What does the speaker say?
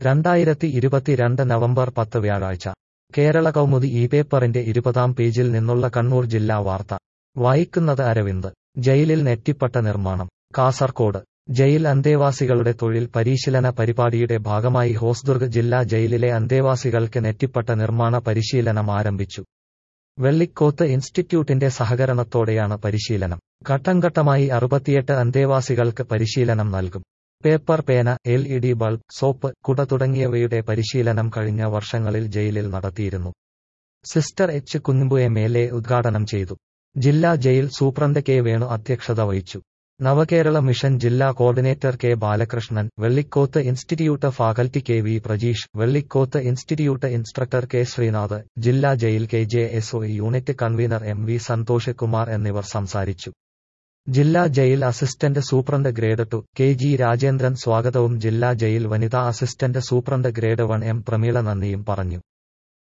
രണ്ടായിരത്തി ഇരുപത്തിരണ്ട് നവംബർ പത്ത് വ്യാഴാഴ്ച കേരള കൗമുദി ഈ പേപ്പറിന്റെ ഇരുപതാം പേജിൽ നിന്നുള്ള കണ്ണൂർ ജില്ലാ വാർത്ത വായിക്കുന്നത് അരവിന്ദ് ജയിലിൽ നെറ്റിപ്പട്ട നിർമ്മാണം കാസർകോട് ജയിൽ അന്തേവാസികളുടെ തൊഴിൽ പരിശീലന പരിപാടിയുടെ ഭാഗമായി ഹോസ്ദുർഗ് ജില്ലാ ജയിലിലെ അന്തേവാസികൾക്ക് നെറ്റിപ്പട്ട നിർമ്മാണ പരിശീലനം ആരംഭിച്ചു വെള്ളിക്കോത്ത് ഇൻസ്റ്റിറ്റ്യൂട്ടിന്റെ സഹകരണത്തോടെയാണ് പരിശീലനം ഘട്ടംഘട്ടമായി അറുപത്തിയെട്ട് അന്തേവാസികൾക്ക് പരിശീലനം നൽകും പേപ്പർ പേന L E D bulb soap കുട തുടങ്ങിയവയുടെ പരിശീലനം കഴിഞ്ഞ വർഷങ്ങളിൽ ജയിലിൽ നടത്തിയിരുന്നു സിസ്റ്റർ H Kunhambu M L A ഉദ്ഘാടനം ചെയ്തു ജില്ലാ ജയിൽ സൂപ്രണ്ട് കെ വേണു അധ്യക്ഷത വഹിച്ചു നവകേരള മിഷൻ ജില്ലാ coordinator K Balakrishnan Vellikkoth institute faculty K V Prajeesh Vellikkoth institute instructor K Sreenath ജില്ലാ ജയിൽ K J S O unit convener M V Santhosh Kumar എന്നിവർ സംസാരിച്ചു ജില്ലാ ജയിൽ അസിസ്റ്റന്റ് സൂപ്രണ്ട് grade two K G Rajendran സ്വാഗതവും ജില്ലാ ജയിൽ വനിതാ അസിസ്റ്റന്റ് സൂപ്രണ്ട് ഗ്രേഡ് വൺ എം പ്രമീള നന്ദിയും പറഞ്ഞു